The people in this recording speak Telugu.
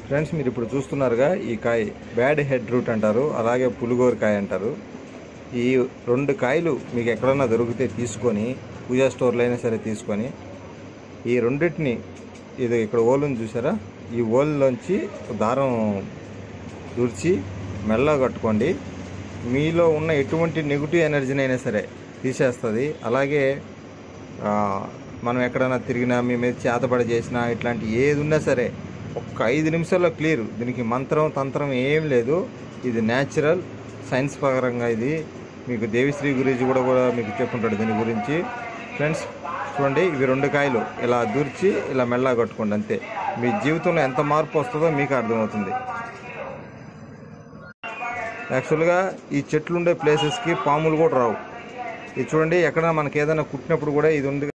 ఫ్రెండ్స్ మీరు ఇప్పుడు చూస్తున్నారుగా ఈ కాయ బ్యాడ్ హెడ్ రూట్ అంటారు అలాగే పులిగోరు కాయ అంటారు ఈ రెండు కాయలు మీకు ఎక్కడన్నా దొరికితే తీసుకొని పూజా స్టోర్లో అయినా సరే తీసుకొని ఈ రెండింటిని ఇది ఇక్కడ ఓలుని చూసారా ఈ ఓల్లోంచి దారం దూర్చి మెల్లగా కట్టుకోండి మీలో ఉన్న ఎటువంటి నెగిటివ్ ఎనర్జీని అయినా సరే తీసేస్తుంది అలాగే ఆ, మనం ఎక్కడైనా తిరిగినా మీ మీద చేతబడి చేసినా ఇట్లాంటి ఏది ఉన్నా సరే ఒక్క ఐదు నిమిషాల్లో క్లియర్ దీనికి మంత్రం తంత్రం ఏం లేదు ఇది న్యాచురల్ సైన్స్ పరంగా ఇది మీకు దేవిశ్రీ గురించి కూడా కూడా మీకు చెప్పుంటాడు దీని గురించి ఫ్రెండ్స్ చూడండి ఇవి రెండు కాయలు ఇలా దూర్చి ఇలా మెల్లగా కట్టుకోండి అంతే మీ జీవితంలో ఎంత మార్పు వస్తుందో మీకు అర్థమవుతుంది యాక్చువల్గా ఈ చెట్లు ఉండే ప్లేసెస్కి పాములు కూడా రావు ఇది చూడండి ఎక్కడ మనకి ఏదైనా కుట్టినప్పుడు కూడా ఇది ఉంది